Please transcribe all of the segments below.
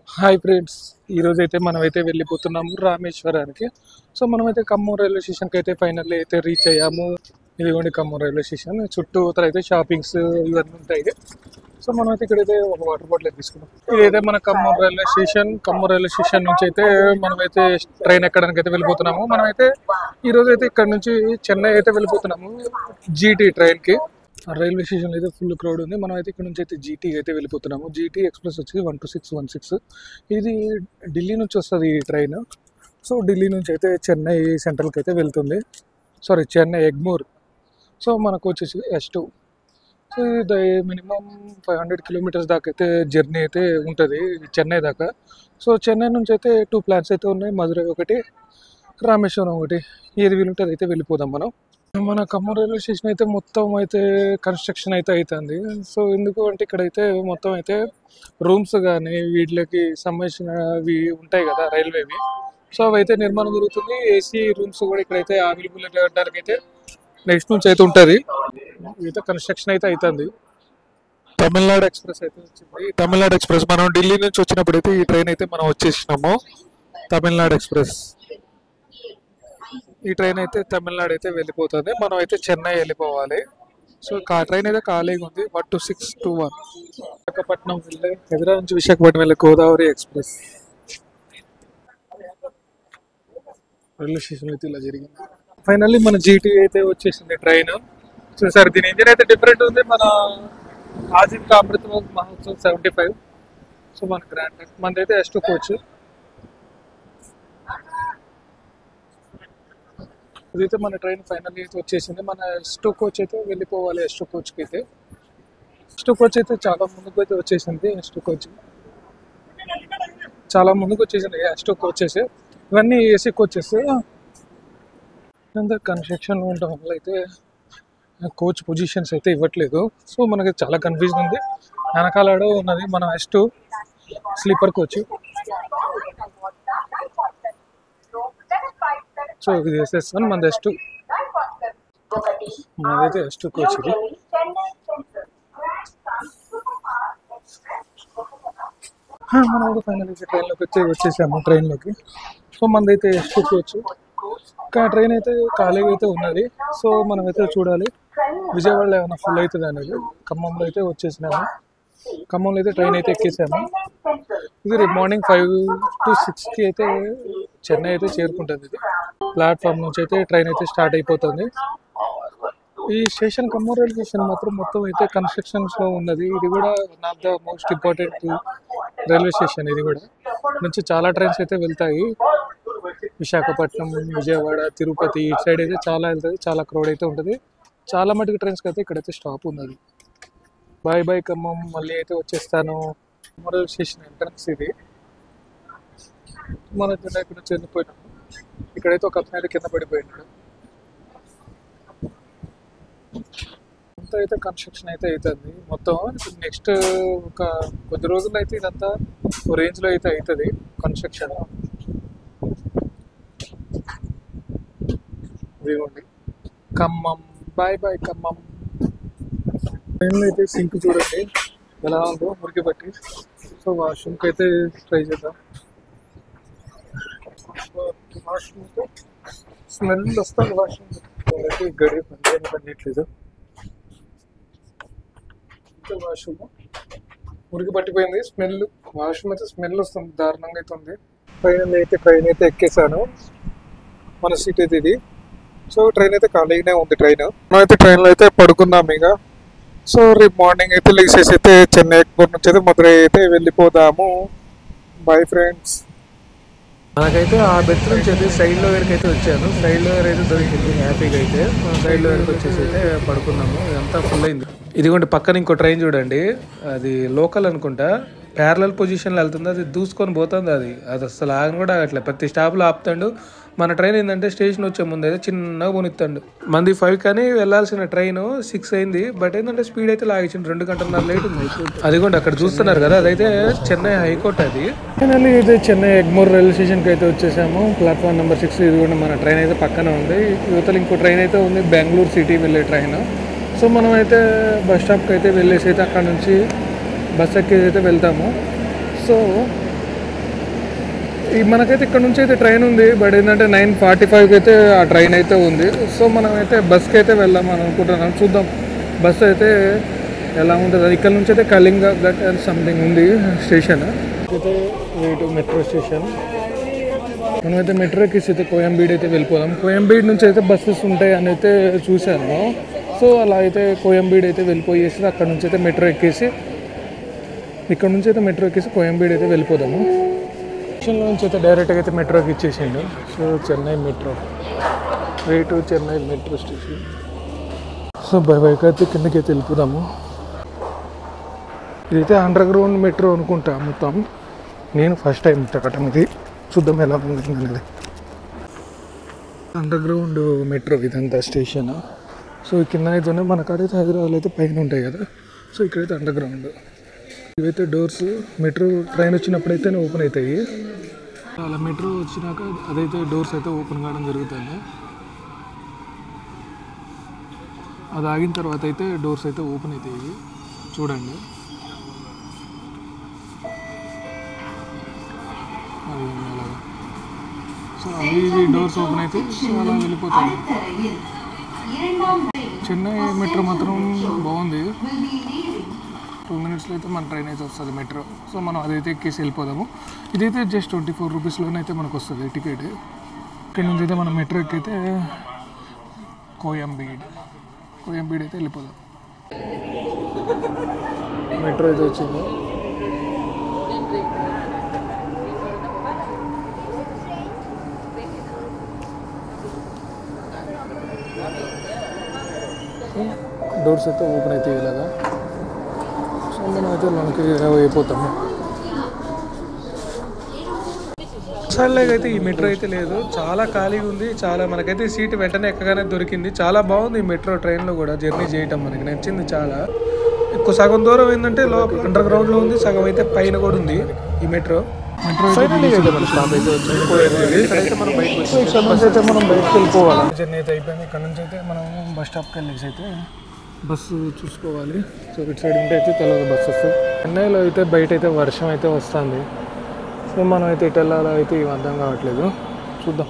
hi friends ఈరోజు అయితే మనం అయితే వెళ్ళిపోతున్నాము రామేశ్వరానికి సో మనమైతే ఖమ్మం రైల్వే స్టేషన్కి అయితే ఫైనల్ అయితే రీచ్ అయ్యాము ఇదిగోండి ఖమ్మం రైల్వే స్టేషన్ చుట్టూ అయితే షాపింగ్స్ ఇవన్నీ ఉంటాయి సో మనమైతే ఇక్కడైతే ఒక వాటర్ బాటిల్ తీసుకున్నాం ఇదైతే మన Khammam railway station Khammam railway station నుంచి అయితే మనమైతే ట్రైన్ ఎక్కడానికి అయితే వెళ్ళిపోతున్నాము మనమైతే ఈ రోజు అయితే ఇక్కడ నుంచి చెన్నై అయితే వెళ్ళిపోతున్నాము జీటీ ట్రైన్కి రైల్వే స్టేషన్ అయితే ఫుల్ క్రౌడ్ ఉంది మనం అయితే ఇక్కడ నుంచి అయితే జీటీ అయితే వెళ్ళిపోతున్నాము జీటీ ఎక్స్ప్రెస్ వచ్చి one two six one six ఇది ఢిల్లీ నుంచి వస్తుంది ఈ ట్రైన్ సో ఢిల్లీ నుంచి అయితే చెన్నై సెంట్రల్కి అయితే వెళ్తుంది సారీ చెన్నై ఎగ్మూర్ సో మనకు వచ్చేసి ఎస్ టూ సో ఇది మినిమం ఫైవ్ హండ్రెడ్ కిలోమీటర్స్ దాకా అయితే జర్నీ అయితే ఉంటుంది చెన్నై దాకా సో చెన్నై నుంచి అయితే టూ ప్లాన్స్ అయితే ఉన్నాయి మధురై ఒకటి రామేశ్వరం ఒకటి ఏది వీలుంటే అయితే వెళ్ళిపోదాం మనం మన ఖమ్మం రైల్వే స్టేషన్ అయితే మొత్తం అయితే కన్స్ట్రక్షన్ అయితే అవుతుంది సో ఎందుకు అంటే ఇక్కడైతే మొత్తం అయితే రూమ్స్ కానీ వీటికి సంబంధించినవి ఉంటాయి కదా రైల్వేవి సో అవి అయితే నిర్మాణం జరుగుతుంది ఏసీ రూమ్స్ కూడా ఇక్కడైతే అవైలబుల్ చేయడానికి అయితే నెక్స్ట్ నుంచి అయితే ఉంటుంది అయితే కన్స్ట్రక్షన్ అయితే అవుతుంది తమిళనాడు ఎక్స్ప్రెస్ అయితే వచ్చింది తమిళనాడు ఎక్స్ప్రెస్ మనం ఢిల్లీ నుంచి వచ్చినప్పుడు అయితే ఈ ట్రైన్ అయితే మనం వచ్చేసినాము తమిళనాడు ఎక్స్ప్రెస్ ఈ ట్రైన్ అయితే తమిళనాడు అయితే వెళ్ళిపోతుంది మనం అయితే చెన్నై వెళ్ళిపోవాలి సో కా ట్రైన్ అయితే ఖాళీగా ఉంది one two six two one Visakhapatnam వెళ్ళే హైదరాబాద్ నుంచి విశాఖపట్నం వెళ్ళే గోదావరి ఎక్స్ప్రెస్ రైల్వే స్టేషన్ అయితే ఇలా జరిగింది ఫైనల్లీ మన జీటీ అయితే వచ్చేసింది ట్రైన్ చూసారు దీని ఇంజిన్ అయితే డిఫరెంట్ ఉంది మన Azadi Amrit Mahotsav seventy five so మన గ్రాండ్ మనదైతే ఎస్ టూ కోచ్ ఇదైతే మన ట్రైన్ ఫైనల్ అయితే వచ్చేసింది మన ఎస్టో కోచ్ అయితే వెళ్ళిపోవాలి ఎస్టో కోచ్కి అయితే ఎస్టో కోచ్ అయితే చాలా ముందుకు అయితే వచ్చేసింది ఎస్టో కోచ్ చాలా ముందుకు వచ్చేసింది ఎస్టో కోచెస్ ఇవన్నీ ఏసీ కోచెస్ అంతా కన్స్ట్రక్షన్ ఉండడం వల్ల అయితే కోచ్ పొజిషన్స్ అయితే ఇవ్వట్లేదు సో మనకి చాలా కన్ఫ్యూజన్ ఉంది వెనకాల ఉన్నది మన ఎస్టు స్లీపర్ కోచ్ సో ఇది వేసేస్తాను మన ఎస్ టూ మనదైతే ఎస్ టూ కోచ్ ఇది హా, మనం కూడా ఫైనల్ అయితే ట్రైన్లోకి వచ్చి వచ్చేసాము ట్రైన్లోకి సో మనదైతే ఎస్ టూ కోచ్ ఇంకా ట్రైన్ అయితే ఖాళీగా అయితే ఉన్నది సో మనం అయితే చూడాలి విజయవాడలో ఏమైనా ఫుల్ అవుతుంది అనేది ఖమ్మంలో అయితే వచ్చేసినాము ఖమ్మంలో అయితే ట్రైన్ అయితే ఎక్కేసాము ఇది రేపు మార్నింగ్ ఫైవ్ టు సిక్స్కి అయితే చెన్నై అయితే చేరుకుంటుంది ఇది ప్లాట్ఫామ్ నుంచి అయితే ట్రైన్ అయితే స్టార్ట్ అయిపోతుంది ఈ స్టేషన్ ఖమ్మం రైల్వే స్టేషన్ మాత్రం మొత్తం అయితే కన్స్ట్రక్షన్స్ లో ఉన్నది ఇది కూడా one of the most important railway station ఇది కూడా నుంచి చాలా ట్రైన్స్ అయితే వెళ్తాయి విశాఖపట్నం విజయవాడ తిరుపతి ఈ సైడ్ అయితే చాలా వెళ్తుంది చాలా క్రౌడ్ అయితే ఉంటుంది చాలా మటుకు ట్రైన్స్కి అయితే ఇక్కడైతే స్టాప్ ఉన్నది బాయ్ బాయ్ ఖమ్మం మళ్ళీ అయితే వచ్చేస్తాను ఖమ్మం రైల్వే స్టేషన్ ఎంట్రన్స్ ఇది మన జెండా ఇక్కడ చనిపోయినాము ఇక్కడైతే ఒక అబ్బాయి కింద పడిపోయినాడు అంతా అయితే కన్స్ట్రక్షన్ అయితే అవుతుంది మొత్తం నెక్స్ట్ ఒక కొద్ది రోజుల్లో అయితే ఇదంతా ఓ రేంజ్లో అయితే అవుతుంది కన్స్ట్రక్షన్ ఇదిగోండి ఖమ్మం బాయ్ బాయ్ ఖమ్మం ట్రైన్లో అయితే సింక్ చూడండి ఎలా ఉందో మురికి పట్టి సో వాష్రూమ్కి అయితే ట్రై చేద్దాం వాష్రూమ్ స్మెల్ వస్తుంది వాష్రూమ్ అయితే గడి పని పనియట్లేదు వాష్రూమ్ మురికి పట్టిపోయింది స్మెల్ వాష్రూమ్ అయితే స్మెల్ వస్తుంది దారుణంగా అయితే ఉంది ట్రైన్ అయితే ట్రైన్ అయితే ఎక్కేసాను మన సీట్ అయితే ఇది సో ట్రైన్ అయితే ఖాళీగానే ఉంది ట్రైన్ మనం అయితే ట్రైన్లో అయితే పడుకుందాం ఇక సో రేపు మార్నింగ్ అయితే లేచేసి అయితే చెన్నై ఎయిర్పోర్ట్ నుంచి అయితే మధురై అయితే వెళ్ళిపోదాము బాయ్ ఫ్రెండ్స్ నాకైతే ఆ బెత్ నుంచి అయితే సైడ్ లో వరకు అయితే వచ్చాను సైడ్ లో అయితే దొరికింది హ్యాపీగా అయితే సైడ్ లో వరకు వచ్చేసి అయితే పడుకున్నాము ఇదంతా ఫుల్ అయింది ఇదిగోండి పక్కన ఇంకో ట్రైన్ చూడండి అది లోకల్ అనుకుంటా ప్యారలల్ పొజిషన్లో వెళ్తుంది అది దూసుకొని పోతుంది అది అది అసలు ఆగను కూడా అట్లా ప్రతి స్టాప్లో ఆపుతాడు మన ట్రైన్ ఏంటంటే స్టేషన్ వచ్చే ముందు అయితే చిన్నగా పోనిస్తాడు మంది ఫైవ్ కానీ వెళ్ళాల్సిన ట్రైన్ సిక్స్ అయింది బట్ ఏంటంటే స్పీడ్ అయితే లాగించింది రెండు గంటలన్నర లేట్ ఉంది అది కూడా అక్కడ చూస్తున్నారు కదా అదైతే చెన్నై హైకోర్ట్ అది ఫైనల్లీ ఇది చెన్నై ఎగ్మోర్ రైల్వే స్టేషన్కి అయితే వచ్చేసాము ప్లాట్ఫామ్ నెంబర్ సిక్స్ ఇది కూడా మన ట్రైన్ అయితే పక్కన ఉంది యువతలు ఇంకో ట్రైన్ అయితే ఉంది బెంగళూరు సిటీ వెళ్ళే ట్రైన్ సో మనం అయితే బస్ స్టాప్కి అయితే వెళ్ళేసి అయితే అక్కడ నుంచి బస్ ఎక్కి అయితే వెళ్తాము సో ఈ మనకైతే ఇక్కడ నుంచి అయితే ట్రైన్ ఉంది బట్ ఏంటంటే నైన్ ఫార్టీ ఫైవ్కి అయితే ఆ ట్రైన్ అయితే ఉంది సో మనం అయితే బస్కి అయితే వెళ్దాం అని అనుకుంటున్నాం చూద్దాం బస్ అయితే ఎలా ఉంటుంది ఇక్కడ నుంచి అయితే కళింగ గట్ అని సంథింగ్ ఉంది స్టేషన్ అయితే వెయిట్ మెట్రో స్టేషన్ మనమైతే మెట్రో ఎక్కేసి అయితే కోయంబీడ్ అయితే వెళ్ళిపోదాం కోయంబీడ్ నుంచి అయితే బస్సెస్ ఉంటాయి అని అయితే చూశాను సో అలా అయితే కోయంబీడ్ అయితే వెళ్ళిపోయేసి అక్కడ నుంచి అయితే మెట్రో ఎక్కేసి ఇక్కడ నుంచి అయితే మెట్రో ఎక్కేసి కోయంబీడ్ అయితే వెళ్ళిపోదాము స్టేషన్లో నుంచి అయితే డైరెక్ట్గా అయితే మెట్రోకి ఇచ్చేసిండు so Chennai metro way to Chennai metro station so by bike అయితే కిందకి అయితే వెళ్ళిపోదాము ఇదైతే అండర్ గ్రౌండ్ మెట్రో అనుకుంటా మొత్తం నేను ఫస్ట్ టైం ఎక్కటం ఇది చూద్దాం ఎలా ఉంది అనేది అండర్ గ్రౌండ్ మెట్రో ఇదంతా స్టేషన్ సో ఈ కింద అయితే ఉన్నాయి మన కాడైతే హైదరాబాద్లో అయితే పైన ఉంటాయి కదా సో ఇక్కడైతే అండర్ గ్రౌండ్ ఇవైతే డోర్స్ మెట్రో ట్రైన్ వచ్చినప్పుడు అయితే ఓపెన్ అవుతాయి అలా మెట్రో వచ్చినాక అదైతే డోర్స్ అయితే ఓపెన్ కావడం జరుగుతుంది అది ఆగిన తర్వాత అయితే డోర్స్ అయితే ఓపెన్ అవుతాయి చూడండి అది అలాగా సో అవి ఇవి డోర్స్ ఓపెన్ అయితే సో అలా వెళ్ళిపోతాయి చెన్నై మెట్రో మాత్రం బాగుంది టూ మినిట్స్లో అయితే మన ట్రైన్ అయితే వస్తుంది మెట్రో సో మనం అదైతే ఎక్కేసి వెళ్ళిపోదాము ఇదైతే జస్ట్ ట్వంటీ ఫోర్ రూపీస్లోనే అయితే మనకు వస్తుంది టికెట్ ఇక్కడ నుంచి అయితే మనం మెట్రో ఎక్కితే కోయంబీడ్ కోయంబీడ్ అయితే వెళ్ళిపోదాం మెట్రో అయితే వచ్చింది డోర్స్ అయితే ఓపెన్ అవుతాయి ఇలాగా సో మనం అయితే మనకి అయిపోతాము సార్లేగా అయితే ఈ మెట్రో అయితే లేదు చాలా ఖాళీగా ఉంది చాలా మనకైతే సీట్ వెంటనే ఎక్కగానే దొరికింది చాలా బాగుంది ఈ మెట్రో ట్రైన్లో కూడా జర్నీ చేయటం మనకి నచ్చింది చాలా ఎక్కువ సగం దూరం ఏంటంటే లోపల అండర్ గ్రౌండ్లో ఉంది సగం అయితే పైన కూడా ఉంది ఈ మెట్రో మెట్రో స్టాప్ అయితే వచ్చింది ఇక్కడైతే మనం బయటకు సో ఇక్కడ నుంచి అయితే మనం బయటకు వెళ్ళిపోవాలి జర్నీ అయితే అయిపోయింది ఇక్కడ నుంచి అయితే మనం బస్ స్టాప్కి వెళ్ళేసి అయితే బస్సు చూసుకోవాలి సో ఇటు సైడ్ ఉంటే అయితే తెలియదు బస్సెస్ చెన్నైలో అయితే బయట అయితే వర్షం అయితే వస్తుంది సో మనం అయితే ఇటు వెళ్ళాలో అయితే ఇవి అర్థం కావట్లేదు చూద్దాం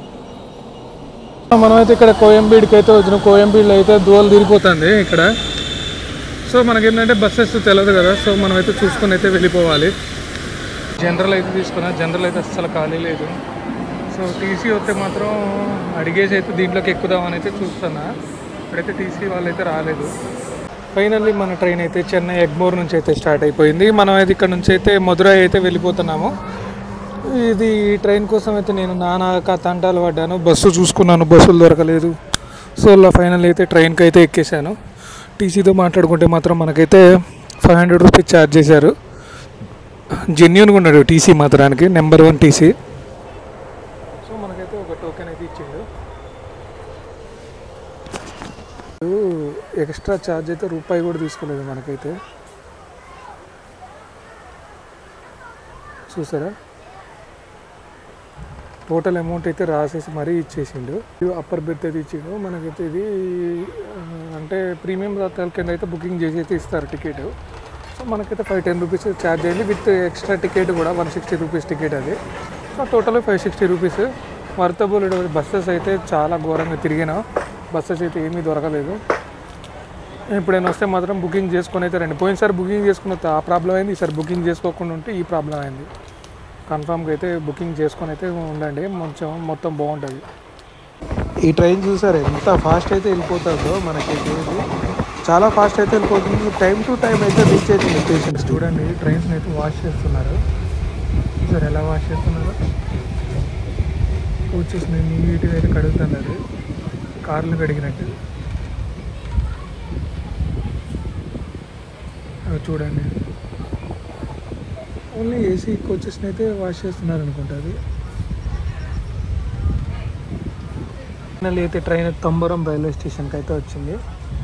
మనం అయితే ఇక్కడ కోయంబీడ్కి అయితే వచ్చిన కోయంబీడ్లో అయితే దూవలు తిరిగిపోతుంది ఇక్కడ సో మనకేంటంటే బస్సెస్ తెలియదు కదా సో మనం అయితే చూసుకొని అయితే వెళ్ళిపోవాలి జనరల్ అయితే తీసుకున్నా జనరల్ అయితే అస్సలు ఖాళీ లేదు సో టీసీ వస్తే మాత్రం అడిగేసి అయితే దీంట్లోకి ఎక్కుదామని అయితే చూస్తున్నా ఇప్పుడైతే టీసీ వాళ్ళు అయితే రాలేదు ఫైనల్లీ మన ట్రైన్ అయితే చెన్నై ఎగ్మోర్ నుంచి అయితే స్టార్ట్ అయిపోయింది మనం అయితే ఇక్కడ నుంచి అయితే మధురై అయితే వెళ్ళిపోతున్నాము ఇది ఈ ట్రైన్ కోసం అయితే నేను నానా తంటాలు పడ్డాను బస్సు చూసుకున్నాను బస్సులు దొరకలేదు సో అలా ఫైనల్ అయితే ట్రైన్కి అయితే ఎక్కేసాను టీసీతో మాట్లాడుకుంటే మాత్రం మనకైతే ఫైవ్ హండ్రెడ్ రూపీస్ ఛార్జ్ చేశారు జెన్యున్గా ఉన్నాడు టీసీ మాత్రానికి నెంబర్ వన్ టీసీ సో మనకైతే ఒక టోకెన్ అయితే ఇచ్చిండు ఎక్స్ట్రా ఛార్జ్ అయితే రూపాయి కూడా తీసుకోలేదు మనకైతే చూసారా టోటల్ అమౌంట్ అయితే రాసేసి మరీ ఇచ్చేసిండు ఇది అప్పర్ బెర్త్ అయితే ఇచ్చిండు మనకైతే ఇది ఆ, అంటే ప్రీమియం రకాల కింద అయితే బుకింగ్ చేసి అయితే ఇస్తారు టికెట్ సో మనకైతే ఫైవ్ టెన్ రూపీస్ ఛార్జ్ అయింది విత్ ఎక్స్ట్రా టికెట్ కూడా వన్ సిక్స్టీ రూపీస్ టికెట్ అది so total five sixty rupees worthable buses అయితే చాలా ఘోరంగా తిరిగిన బస్సెస్ అయితే ఏమీ దొరకలేదు ఎప్పుడైనా వస్తే మాత్రం బుకింగ్ చేసుకొని అయితే రండి పోయినసారి బుకింగ్ చేసుకున్న ఆ ప్రాబ్లం అయింది ఈసారి బుకింగ్ చేసుకోకుండా ఉంటే ఈ ప్రాబ్లం అయింది కన్ఫామ్గా అయితే బుకింగ్ చేసుకొని అయితే ఉండండి కొంచెం మొత్తం బాగుంటుంది ఈ ట్రైన్ చూసారు ఎంత ఫాస్ట్ అయితే వెళ్ళిపోతుందో మనకి చాలా ఫాస్ట్ అయితే వెళ్ళిపోతుంది టైం టు టైం అయితే రీచ్ అవుతుంది స్టేషన్స్ చూడండి ట్రైన్స్ అయితే వాష్ చేస్తున్నారు సార్ ఎలా వాష్ చేస్తున్నారు కోచెస్ నీట్గా అయితే కడుగుతున్నారు కార్లు కడిగినట్టు అవి చూడండి ఓన్లీ ఏసీ కోచెస్ని అయితే వాష్ చేస్తున్నారు అనుకుంటుంది ఫైనల్ అయితే ట్రైన్ తంబరం రైల్వే స్టేషన్కి అయితే వచ్చింది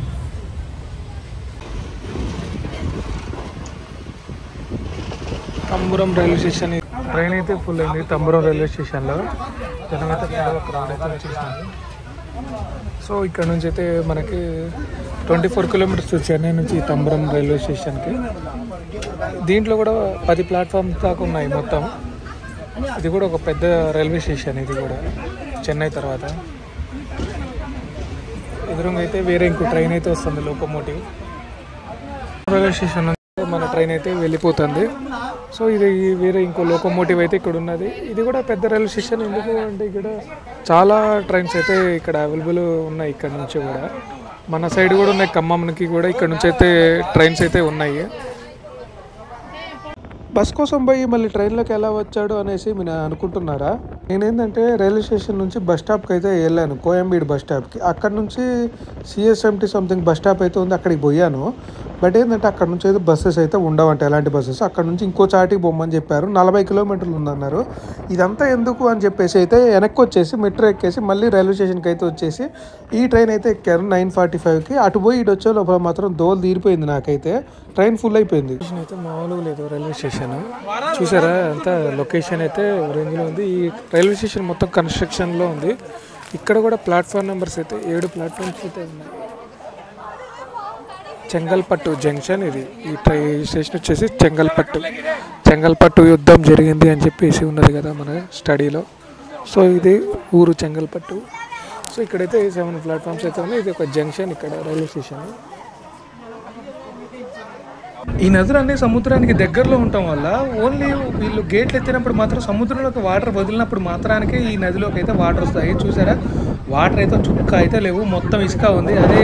తంబురం రైల్వే స్టేషన్ ట్రైన్ అయితే ఫుల్ అయింది తంబురం రైల్వే స్టేషన్లో జనం అయితే చాలా క్రౌడ్ అయితే వచ్చేసింది సో ఇక్కడ నుంచి అయితే మనకి ట్వంటీ ఫోర్ కిలోమీటర్స్ చెన్నై నుంచి తంబరం రైల్వే స్టేషన్కి దీంట్లో కూడా పది ప్లాట్ఫామ్స్ దాకా ఉన్నాయి మొత్తం ఇది కూడా ఒక పెద్ద రైల్వే స్టేషన్ ఇది కూడా చెన్నై తర్వాత ఎదురుగా అయితే వేరే ఇంకో ట్రైన్ అయితే వస్తుంది లోకోమోటివ్ రైల్వే స్టేషన్ నుంచి మన ట్రైన్ అయితే వెళ్ళిపోతుంది సో ఇది వేరే ఇంకో లోకోమోటివ్ అయితే ఇక్కడ ఉన్నది ఇది కూడా పెద్ద రైల్వే స్టేషన్ ఎందుకు అంటే ఇక్కడ చాలా ట్రైన్స్ అయితే ఇక్కడ అవైలబుల్ ఉన్నాయి ఇక్కడ నుంచి కూడా మన సైడ్ కూడా ఉన్నాయి ఖమ్మంకి కూడా ఇక్కడ నుంచి అయితే ట్రైన్స్ అయితే ఉన్నాయి బస్ కోసం పోయి మళ్ళీ ట్రైన్లోకి ఎలా వచ్చాడు అనేసి మీరు అనుకుంటున్నారా నేనేంటంటే రైల్వే స్టేషన్ నుంచి బస్ స్టాప్కి అయితే వెళ్ళాను కోయంబీడు బస్ స్టాప్కి అక్కడ నుంచి సిఎస్ఎంటీ సంథింగ్ బస్ స్టాప్ అయితే ఉంది అక్కడికి పోయాను బట్ ఏంటంటే అక్కడ నుంచి అయితే బస్సెస్ అయితే ఉండవంట ఎలాంటి బస్సెస్ అక్కడ నుంచి ఇంకో చాటికి బొమ్మని చెప్పారు నలభై కిలోమీటర్లు ఉందన్నారు ఇదంతా ఎందుకు అని చెప్పేసి అయితే వెనక్కి వచ్చేసి మెట్రో ఎక్కేసి మళ్ళీ రైల్వే స్టేషన్కి అయితే వచ్చేసి ఈ ట్రైన్ అయితే ఎక్కారు నైన్ ఫార్టీ ఫైవ్కి అటు పోయి ఇటు వచ్చే లోపల మాత్రం దోలు తీరిపోయింది నాకైతే ట్రైన్ ఫుల్ అయిపోయింది స్టేషన్ అయితే మామూలుగా లేదు రైల్వే స్టేషన్ చూసారా అంతా లొకేషన్ అయితే రేంజ్లో ఉంది ఈ రైల్వే స్టేషన్ మొత్తం కన్స్ట్రక్షన్లో ఉంది ఇక్కడ కూడా ప్లాట్ఫామ్ నెంబర్స్ అయితే ఏడు ప్లాట్ఫామ్స్ అయితే ఉన్నాయి చెంగల్పట్టు జంక్షన్ ఇది ఈ ట్రై స్టేషన్ వచ్చేసి చెంగల్పట్టు చెంగల్పట్టు యుద్ధం జరిగింది అని చెప్పేసి ఉన్నది కదా మన స్టడీలో సో ఇది ఊరు చెంగల్పట్టు సో ఇక్కడైతే సెవెన్ ప్లాట్ఫామ్స్ అయితే ఉన్నాయి ఇది ఒక జంక్షన్ ఇక్కడ రైల్వే స్టేషన్ ఈ నదులన్నీ సముద్రానికి దగ్గరలో ఉండటం వల్ల ఓన్లీ వీళ్ళు గేట్లు ఎత్తినప్పుడు మాత్రం సముద్రంలోకి వాటర్ వదిలినప్పుడు మాత్రానికి ఈ నదిలోకి అయితే వాటర్ వస్తాయి చూసారా వాటర్ అయితే చుక్క అయితే లేవు మొత్తం ఇసుక ఉంది అదే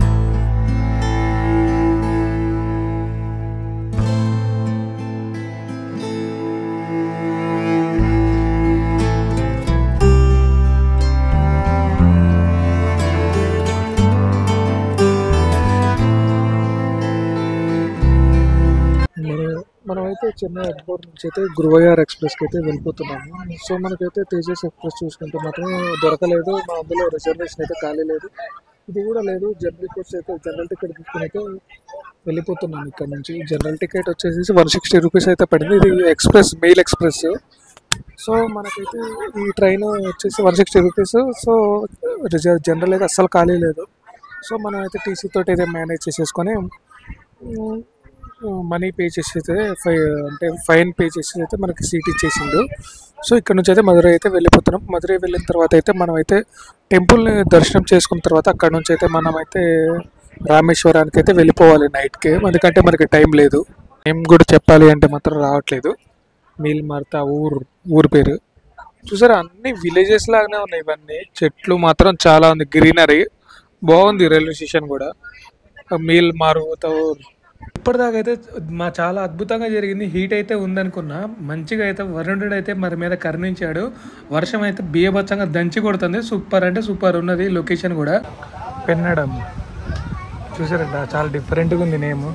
మనం మనమైతే చెన్నై ఎయిర్పోర్ట్ నుంచి అయితే గురువయ్యార్ ఎక్స్ప్రెస్కి అయితే వెళ్ళిపోతున్నాము సో మనకైతే తేజస్ ఎక్స్ప్రెస్ చూసుకుంటే మాత్రం దొరకలేదు మా అందులో రిజర్వేషన్ అయితే ఖాళీ లేదు ఇది కూడా లేదు జనరల్ టికెట్స్ అయితే జనరల్ టికెట్ తీసుకుని అయితే వెళ్ళిపోతున్నాను ఇక్కడ నుంచి జనరల్ టికెట్ వచ్చేసి వన్ సిక్స్టీ రూపీస్ అయితే పడింది ఇది ఎక్స్ప్రెస్ మెయిల్ ఎక్స్ప్రెస్ సో మనకైతే ఈ ట్రైన్ వచ్చేసి one sixty rupees so reserve general అయితే అస్సలు ఖాళీ లేదు సో మనం అయితే టీసీ తోటి అయితే మేనేజ్ చేసేసుకొని ఉమ్, మనీ పే చేసి అయితే ఫై అంటే ఫైన్ పే చేసి అయితే మనకి సీట్ ఇచ్చేసిండు సో ఇక్కడ నుంచి అయితే మధురై అయితే వెళ్ళిపోతున్నాం మధురై వెళ్ళిన తర్వాత అయితే మనం అయితే టెంపుల్ని దర్శనం చేసుకున్న తర్వాత అక్కడ నుంచి అయితే మనం అయితే రామేశ్వరానికి అయితే వెళ్ళిపోవాలి నైట్కి ఎందుకంటే మనకి టైం లేదు ఏం కూడా చెప్పాలి అంటే మాత్రం రావట్లేదు మీల్ మార్తా ఊరు ఊరు పేరు చూసారా అన్ని విలేజెస్ లాగానే ఉన్నాయి ఇవన్నీ చెట్లు మాత్రం చాలా ఉంది గ్రీనరీ బాగుంది రైల్వే స్టేషన్ కూడా మీల్ మారుతా ఊరు ఇప్పటిదాకా అయితే మా చాలా అద్భుతంగా జరిగింది హీట్ అయితే ఉందనుకున్నా మంచిగా అయితే వరుణుడు అయితే మరి మీద కరుణించాడు వర్షం అయితే బియ్యబచ్చంగా దంచి కొడుతుంది సూపర్ అంటే సూపర్ ఉన్నది లొకేషన్ కూడా పెన్నడం చూసారంట చాలా డిఫరెంట్గా ఉంది నేమ్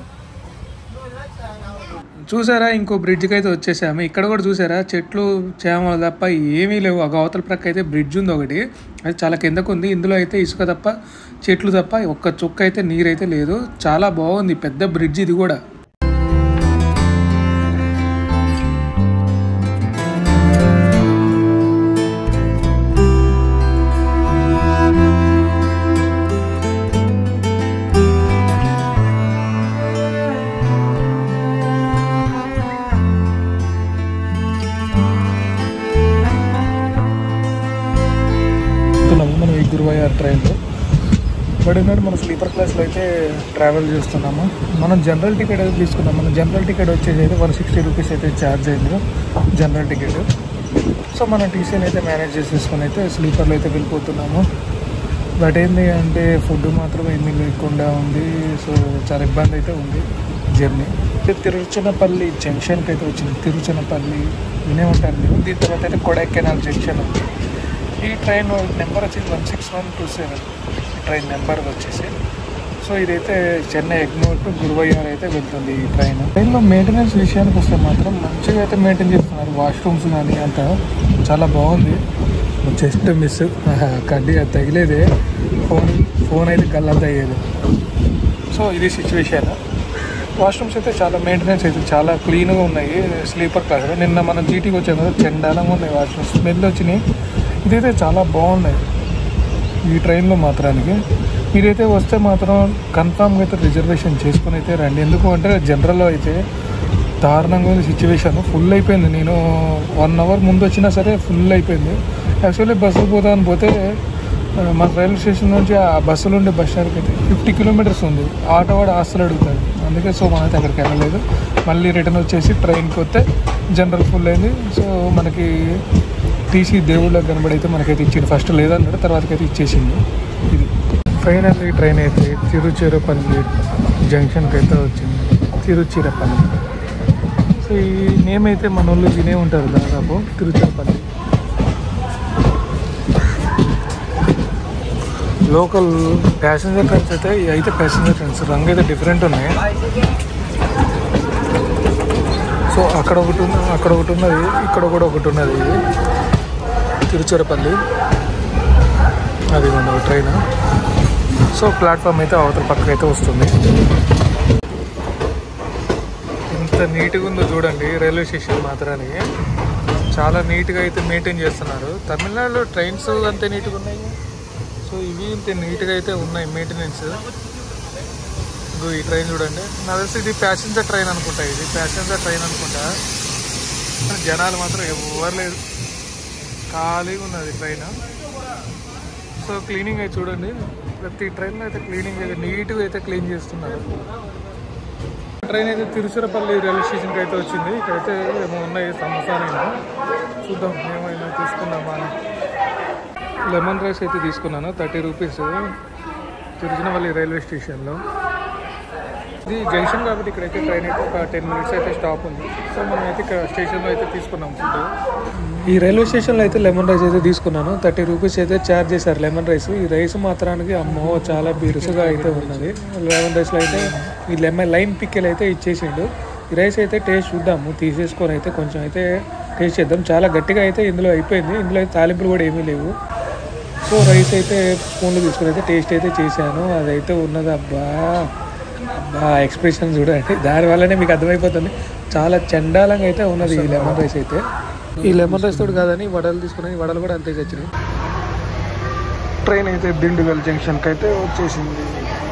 చూసారా ఇంకో బ్రిడ్జ్కి అయితే వచ్చేసాము ఇక్కడ కూడా చూసారా చెట్లు చేమలు తప్ప ఏమీ లేవు ఆ అవతల ప్రక్క అయితే బ్రిడ్జ్ ఉంది ఒకటి అది చాలా కిందకు ఉంది ఇందులో అయితే ఇసుక తప్ప చెట్లు తప్ప ఒక్క చుక్క అయితే నీరైతే లేదు చాలా బాగుంది పెద్ద బ్రిడ్జ్ ఇది కూడా వెళ్తున్నాము మనం ఈ గురువయ్యార్ ట్రైన్లో బట్ ఏంటంటే మనం స్లీపర్ క్లాస్లో అయితే ట్రావెల్ చేస్తున్నాము మనం జనరల్ టికెట్ అయితే తీసుకున్నాం మన జనరల్ టికెట్ వచ్చేసి అయితే వన్ సిక్స్టీ రూపీస్ అయితే ఛార్జ్ అయింది జనరల్ టికెట్ సో మనం టీసీని అయితే మేనేజ్ చేసేసుకొని అయితే స్లీపర్లో అయితే వెళ్ళిపోతున్నాము బట్ ఏంటి అంటే ఫుడ్ మాత్రం ఏమీ లేకుండా ఉంది సో చాలా ఇబ్బంది అయితే ఉంది జర్నీ తిరుచనపల్లి జంక్షన్కి అయితే వచ్చింది తిరుచనపల్లి వినే ఉంటారు మీరు దీని తర్వాత అయితే కొడైకెనాల్ జంక్షన్ ఉంది ఈ ట్రైన్ నెంబర్ వచ్చేసి one six one two seven train number వచ్చేసి సో ఇదైతే చెన్నై ఎగ్మోర్ టు గురువయ్యార్ అయితే వెళ్తుంది ఈ ట్రైన్ ట్రైన్లో మెయింటెనెన్స్ విషయానికి వస్తే మాత్రం మంచిగా అయితే మెయింటైన్ చేస్తున్నారు వాష్రూమ్స్ కానీ అంతా చాలా బాగుంది జస్ట్ మిస్ కడ్డీ అది తగిలేదే ఫోన్ ఫోన్ అయితే గల్లంత అయ్యేది సో ఇది సిచ్యువేషన్ వాష్రూమ్స్ అయితే చాలా మెయింటెనెన్స్ అయితే చాలా క్లీన్గా ఉన్నాయి స్లీపర్ క్లాస్ నిన్న మనం జీటీకి వచ్చాం కదా చండాలంగా ఉన్నాయి వాష్రూమ్స్ స్మెల్ వచ్చినాయి ఇదైతే చాలా బాగున్నాయి ఈ ట్రైన్లో మాత్రానికి మీరైతే వస్తే మాత్రం కన్ఫామ్గా అయితే రిజర్వేషన్ చేసుకుని అయితే రండి ఎందుకు అంటే జనరల్లో అయితే దారుణంగా ఉంది సిచ్యువేషన్ ఫుల్ అయిపోయింది నేను వన్ అవర్ ముందు వచ్చినా సరే ఫుల్ అయిపోయింది యాక్చువల్లీ బస్సు పోదామని పోతే ఆ, మన రైల్వే స్టేషన్ నుంచి ఆ బస్సులో ఉండే బస్ స్టాండ్కి అయితే ఫిఫ్టీ కిలోమీటర్స్ ఉంది ఆటో వాడు ఆస్తులు అడుగుతాడు అందుకే సో మనైతే అక్కడికి వెళ్ళలేదు మళ్ళీ రిటర్న్ వచ్చేసి ట్రైన్కి వస్తే జనరల్ ఫుల్ అయింది సో మనకి టీసీ దేవుళ్ళకి కనబడి అయితే మనకైతే ఇచ్చిండు ఫస్ట్ లేదన్నాడు తర్వాతకైతే ఇచ్చేసిండు ఇది ఫైనల్లీ ట్రైన్ అయితే తిరుచిరపల్లి జంక్షన్కి అయితే వచ్చింది తిరుచిరపల్లి సో ఈ నేమ్ అయితే మన వాళ్ళు వినే ఉంటారు దాదాపు తిరుచిరపల్లి లోకల్ ప్యాసింజర్ ట్రైన్స్ అయితే ఇవి అయితే ప్యాసింజర్ ట్రైన్స్ రంగు అయితే డిఫరెంట్ ఉన్నాయి సో అక్కడ ఒకటి ఉన్న అక్కడ ఒకటి ఉన్నది ఇక్కడ కూడా ఒకటి ఉన్నది ఇది తిరుచిరపల్లి అది మన ట్రైన్ సో ప్లాట్ఫామ్ అయితే అవతల పక్కన అయితే వస్తుంది ఎంత నీట్గా ఉందో చూడండి రైల్వే స్టేషన్ మాత్రానికి చాలా నీట్గా అయితే మెయింటైన్ చేస్తున్నారు తమిళనాడులో ట్రైన్స్ అంతే నీట్గా ఉన్నాయి సో ఇవి ఇంత నీట్గా అయితే ఉన్నాయి మెయింటెనెన్స్ ఇదిగో ఈ ట్రైన్ చూడండి నాకు తెలిసి ఇది ప్యాసింజర్ ట్రైన్ అనుకుంటా ఇది ప్యాసింజర్ ట్రైన్ అనుకుంటా కానీ జనాలు మాత్రం ఎవరు లేదు ఖాళీగా ఉన్నది ట్రైన్ సో క్లీనింగ్ అయితే చూడండి ప్రతి ట్రైన్లో అయితే క్లీనింగ్ అయితే నీట్గా అయితే క్లీన్ చేస్తున్నారు ట్రైన్ అయితే తిరుచిరపల్లి రైల్వే స్టేషన్కి అయితే వచ్చింది ఇక్కడైతే ఏమో ఉన్నాయి సమోసానైనా చూద్దాం ఏమైనా తీసుకుందామా అని లెమన్ రైస్ అయితే తీసుకున్నాను థర్టీ రూపీస్ తిరుచినపల్లి రైల్వే స్టేషన్లో ఇది జంక్షన్ కాబట్టి ఇక్కడైతే ట్రైన్ అయితే ఒక టెన్ మినిట్స్ అయితే స్టాప్ ఉంది సో మనం అయితే ఇక్కడ స్టేషన్లో అయితే తీసుకున్నాం ఫుడ్ ఈ రైల్వే స్టేషన్లో అయితే లెమన్ రైస్ అయితే తీసుకున్నాను థర్టీ రూపీస్ అయితే ఛార్జ్ చేశారు లెమన్ రైస్ ఈ రైస్ మాత్రానికి అమ్మో చాలా బిరుసుగా అయితే ఉన్నది లెమన్ రైస్లో అయితే ఈ లెమన్ లైన్ పిక్కెల్ అయితే ఇచ్చేసిండు ఈ రైస్ అయితే టేస్ట్ చూద్దాము తీసేసుకొని అయితే కొంచెం అయితే టేస్ట్ చేద్దాం చాలా గట్టిగా అయితే ఇందులో అయిపోయింది ఇందులో అయితే తాలింపులు కూడా ఏమీ లేవు సో రైస్ అయితే స్పూన్లు తీసుకుని అయితే టేస్ట్ అయితే చేశాను అదైతే ఉన్నది అబ్బా అబ్బా ఎక్స్ప్రెషన్ చూడండి దాని వల్లనే మీకు అర్థమైపోతుంది చాలా చండాలంగా అయితే ఉన్నది ఈ లెమన్ రైస్ అయితే ఈ లెమన్ రైస్ తోటి కాదని వడలు తీసుకుని వడలు కూడా అంతే వచ్చినాయి ట్రైన్ అయితే దిండుగల్ జంక్షన్కి అయితే వచ్చేసింది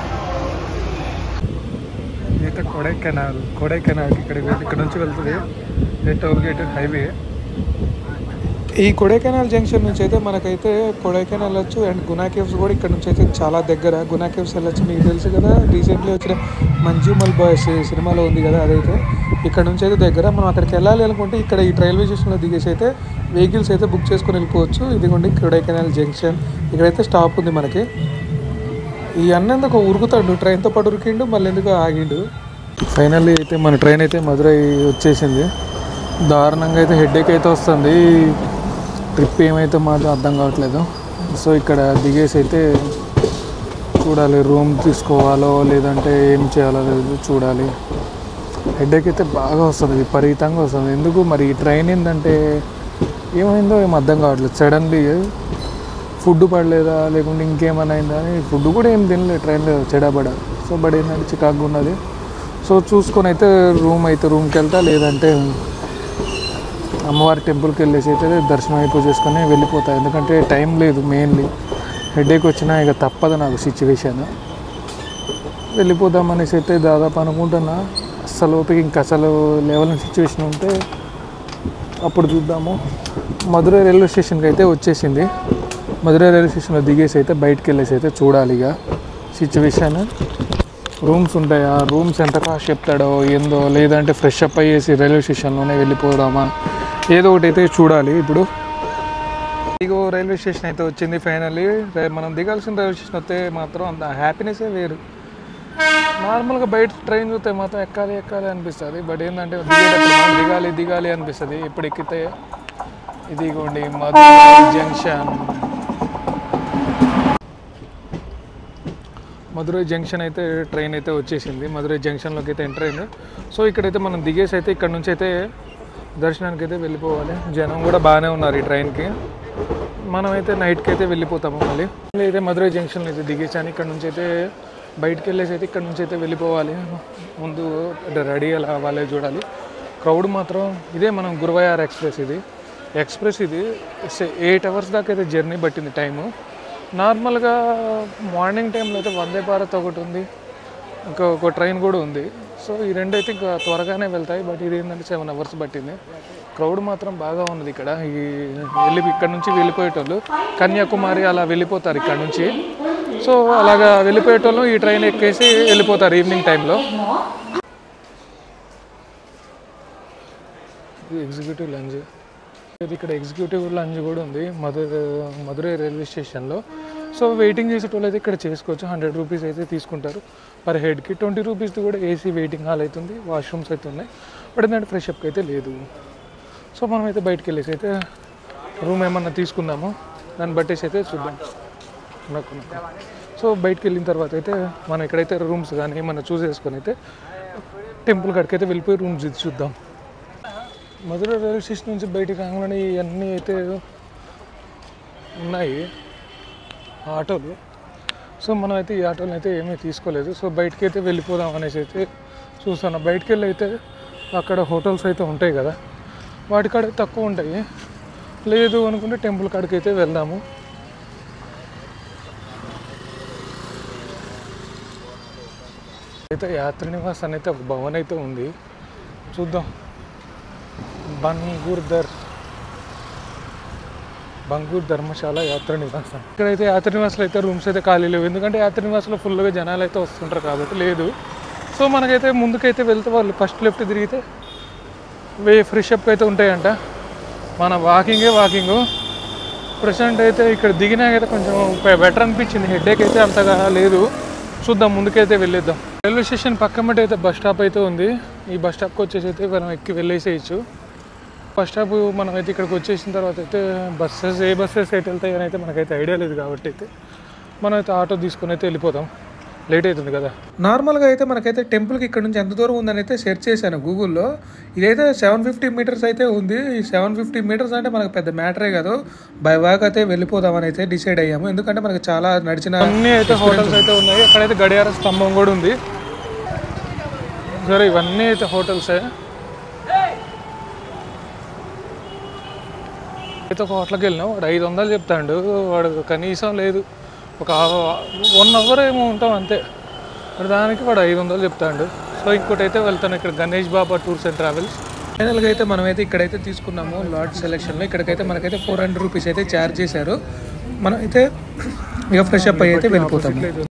ఇదైతే కొడైకెనాల్ కొడైకెనాల్ ఇక్కడ ఇక్కడ నుంచి వెళ్తుంది ఇది టోల్ గేట్ హైవే ఈ కొడైకెనాల్ జంక్షన్ నుంచి అయితే మనకైతే కొడైకెనాల్ వెళ్ళొచ్చు అండ్ గునా కేవ్స్ కూడా ఇక్కడ నుంచి అయితే చాలా దగ్గర గునా కేవ్స్ వెళ్ళొచ్చు మీకు తెలుసు కదా రీసెంట్లీ వచ్చిన మంజుమల్ బాయ్స్ సినిమాలో ఉంది కదా అదైతే ఇక్కడ నుంచి అయితే దగ్గర మనం అక్కడికి వెళ్ళాలి అనుకుంటే ఇక్కడ ఈ రైల్వే స్టేషన్లో దిగేసి అయితే వెహికల్స్ అయితే బుక్ చేసుకొని వెళ్ళిపోవచ్చు ఇదిగోండి కొడైకెనాల్ జంక్షన్ ఇక్కడైతే స్టాప్ ఉంది మనకి ఈ అన్న ఎందుకు ఉరుకుతాడు ట్రైన్తో పాటు ఉరికిండు మళ్ళీ ఎందుకు ఆగిండు ఫైనల్లీ అయితే మన ట్రైన్ అయితే మధురై వచ్చేసింది దారుణంగా అయితే హెడేక్ అయితే వస్తుంది ట్రిప్ ఏమైతే మాత్రం అర్థం కావట్లేదు సో ఇక్కడ దిగేసి అయితే చూడాలి రూమ్ తీసుకోవాలో లేదంటే ఏం చేయాలో లేదు చూడాలి హెడేక్ అయితే బాగా వస్తుంది విపరీతంగా వస్తుంది ఎందుకు మరి ఈ ట్రైన్ ఏంటంటే ఏమైందో ఏం అర్థం కావట్లేదు సడన్లీ ఫుడ్ పడలేదా లేకుంటే ఇంకేమైనా అయిందా అని ఫుడ్ కూడా ఏం తినలేదు ట్రైన్లో చెడబడ సో బట్ ఏంటంటే చికాకు ఉన్నది సో చూసుకొని అయితే రూమ్ అయితే రూమ్కి వెళ్తా లేదంటే అమ్మవారి టెంపుల్కి వెళ్ళేసి అయితే దర్శనం అయిపో చేసుకొని వెళ్ళిపోతా ఎందుకంటే టైం లేదు మెయిన్లీ హెడేక్ వచ్చినా ఇక తప్పదు నాకు సిచ్యువేషన్ వెళ్ళిపోదామనేసి అయితే దాదాపు అనుకుంటున్నా అస్సలు ఓపిక ఇంకా అసలు లెవెల్ సిచ్యువేషన్ ఉంటే అప్పుడు చూద్దాము మధురై రైల్వే స్టేషన్కి అయితే వచ్చేసింది మధురై రైల్వే స్టేషన్లో దిగేసి అయితే బయటికి వెళ్ళేసి అయితే చూడాలి ఇక సిచ్యువేషన్ రూమ్స్ ఉంటాయా రూమ్స్ ఎంత కాస్ట్ చెప్తాడో ఏందో లేదంటే ఫ్రెష్ అప్ అయ్యేసి రైల్వే స్టేషన్లోనే వెళ్ళిపోదామా ఏదో ఒకటి అయితే చూడాలి ఇప్పుడు ఇగో రైల్వే స్టేషన్ అయితే వచ్చింది ఫైనల్లీ మనం దిగాల్సిన రైల్వే స్టేషన్ వస్తే మాత్రం అంత హ్యాపీనెస్సే వేరు నార్మల్గా బయట ట్రైన్ చూస్తే మాత్రం ఎక్కాలి ఎక్కాలి అనిపిస్తుంది బట్ ఏంటంటే దిగేటప్పుడు మనం దిగాలి దిగాలి అనిపిస్తుంది ఇప్పుడు ఎక్కితే ఇదిగోండి మధురై జంక్షన్ మధురై జంక్షన్ అయితే ట్రైన్ అయితే వచ్చేసింది మధురై జంక్షన్లోకి అయితే ఎంటర్ అయింది సో ఇక్కడైతే మనం దిగేసి అయితే ఇక్కడ నుంచి అయితే దర్శనానికి అయితే వెళ్ళిపోవాలి జనం కూడా బాగానే ఉన్నారు ఈ ట్రైన్కి మనమైతే నైట్కి అయితే వెళ్ళిపోతాము మళ్ళీ మళ్ళీ అయితే మధురై జంక్షన్ అయితే దిగేసాను ఇక్కడ నుంచి అయితే బయటికి వెళ్ళేసి అయితే ఇక్కడ నుంచి అయితే వెళ్ళిపోవాలి ముందు రెడీ అలా వాళ్ళే చూడాలి క్రౌడ్ మాత్రం ఇదే మనం గురువయార్ ఎక్స్ప్రెస్ ఇది ఎక్స్ప్రెస్ ఇది ఎయిట్ అవర్స్ దాకా అయితే జర్నీ పట్టింది టైము నార్మల్గా మార్నింగ్ టైంలో అయితే వందే భారత్ ఒకటి ఉంది ఇంకా ఒక ట్రైన్ కూడా ఉంది సో ఈ రెండు అయితే ఇంకా త్వరగానే వెళ్తాయి బట్ ఇది ఏంటంటే సెవెన్ అవర్స్ పట్టింది క్రౌడ్ మాత్రం బాగా ఉన్నది ఇక్కడ ఈ వెళ్ళి ఇక్కడ నుంచి వెళ్ళిపోయేటోళ్ళు కన్యాకుమారి అలా వెళ్ళిపోతారు ఇక్కడ నుంచి సో అలాగా వెళ్ళిపోయేటోళ్ళు ఈ ట్రైన్ ఎక్కేసి వెళ్ళిపోతారు ఈవినింగ్ టైంలో ఇది ఎగ్జిక్యూటివ్ లంచ్ ఇది ఇక్కడ ఎగ్జిక్యూటివ్ లంచ్ కూడా ఉంది మధుర మధురై రైల్వే స్టేషన్లో సో వెయిటింగ్ చేసేటోళ్ళు అయితే ఇక్కడ చేసుకోవచ్చు హండ్రెడ్ రూపీస్ అయితే తీసుకుంటారు పర్ హెడ్కి ట్వంటీ రూపీస్ది కూడా ఏసీ వెయిటింగ్ హాల్ అవుతుంది వాష్రూమ్స్ అయితే ఉన్నాయి బట్ ఏంటంటే ఫ్రెష్ అప్ అయితే లేదు సో మనం అయితే బయటికి వెళ్ళేసి అయితే రూమ్ ఏమన్నా తీసుకుందాము దాన్ని బట్టేసి అయితే చూద్దాం నాకు సో బయటికి వెళ్ళిన తర్వాత అయితే మనం ఎక్కడైతే రూమ్స్ కానీ ఏమన్నా చూస్ చేసుకొని అయితే టెంపుల్ కాడికి అయితే వెళ్ళిపోయి రూమ్స్ ఇది చూద్దాం మధుర రైల్వే స్టేషన్ నుంచి బయటికి రాగానే ఇవన్నీ అయితే ఉన్నాయి ఆటోలు సో మనం అయితే ఈ ఆటోలు అయితే ఏమీ తీసుకోలేదు సో బయటికి అయితే వెళ్ళిపోదాం అనేసి అయితే చూస్తాను బయటికి వెళ్ళి అయితే అక్కడ హోటల్స్ అయితే ఉంటాయి కదా వాటి కాడ తక్కువ ఉంటాయి లేదు అనుకుంటే టెంపుల్ కాడికి అయితే వెళ్దాము అయితే యాత్రి నివాస్ అని అయితే ఒక భవన్ అయితే ఉంది చూద్దాం బంగూర్దర్ బంగూర్ ధర్మశాల యాత్ర నివాసం ఇక్కడైతే యాత్ర నివాసులు అయితే రూమ్స్ అయితే ఖాళీ లేవు ఎందుకంటే యాత్ర నివాసులో ఫుల్గా జనాలు అయితే వస్తుంటారు కాబట్టి లేదు సో మనకైతే ముందుకైతే వెళ్తే వాళ్ళు ఫస్ట్ లెఫ్ట్ తిరిగితే వే ఫ్రెష్ అప్ అయితే ఉంటాయంట మన వాకింగే వాకింగ్ ప్రజెంట్ అయితే ఇక్కడ దిగినాకైతే కొంచెం బెటర్ అనిపించింది హెడేక్ అయితే అంతగా లేదు చూద్దాం ముందుకైతే వెళ్ళేద్దాం రైల్వే స్టేషన్ పక్కమట అయితే బస్ స్టాప్ అయితే ఉంది ఈ బస్ స్టాప్కి వచ్చేసి అయితే మనం ఎక్కి వెళ్ళేసేయచ్చు బస్ స్టాప్ మనం అయితే ఇక్కడికి వచ్చేసిన తర్వాత అయితే బస్సెస్ ఏ బస్సెస్ అయితే వెళ్తాయి అని అయితే మనకైతే ఐడియా లేదు కాబట్టి అయితే మనం అయితే ఆటో తీసుకొని అయితే వెళ్ళిపోతాం లేట్ అవుతుంది కదా నార్మల్గా అయితే మనకైతే టెంపుల్కి ఇక్కడ నుంచి ఎంత దూరం ఉందని అయితే సెర్చ్ చేశాను గూగుల్లో ఇదైతే సెవెన్ ఫిఫ్టీ మీటర్స్ అయితే ఉంది ఈ సెవెన్ ఫిఫ్టీ మీటర్స్ అంటే మనకు పెద్ద మ్యాటరే కాదు బై వాక్ అయితే వెళ్ళిపోదామని అయితే డిసైడ్ అయ్యాము ఎందుకంటే మనకి చాలా నడిచిన అన్నీ అయితే హోటల్స్ అయితే ఉన్నాయి అక్కడైతే గడియార స్తంభం కూడా ఉంది సరే ఇవన్నీ అయితే హోటల్సే అయితే ఒక హోటల్కి వెళ్ళినాం వాడు ఐదు వందలు చెప్తాడు వాడు కనీసం లేదు ఒక వన్ అవర్ ఏమో ఉంటాం అంతే మరి దానికి వాడు ఐదు వందలు చెప్తాడు సో ఇంకోటి అయితే వెళ్తాను ఇక్కడ Ganesh Baba tours and travels ఫైనల్గా అయితే మనమైతే ఇక్కడైతే తీసుకున్నాము లాట్ సెలెక్షన్లో ఇక్కడికైతే మనకైతే ఫోర్ హండ్రెడ్ రూపీస్ అయితే ఛార్జ్ చేశారు మనం అయితే ఇక ఫ్రెష్ అప్ అయ్యి అయితే వెళ్ళిపోతాము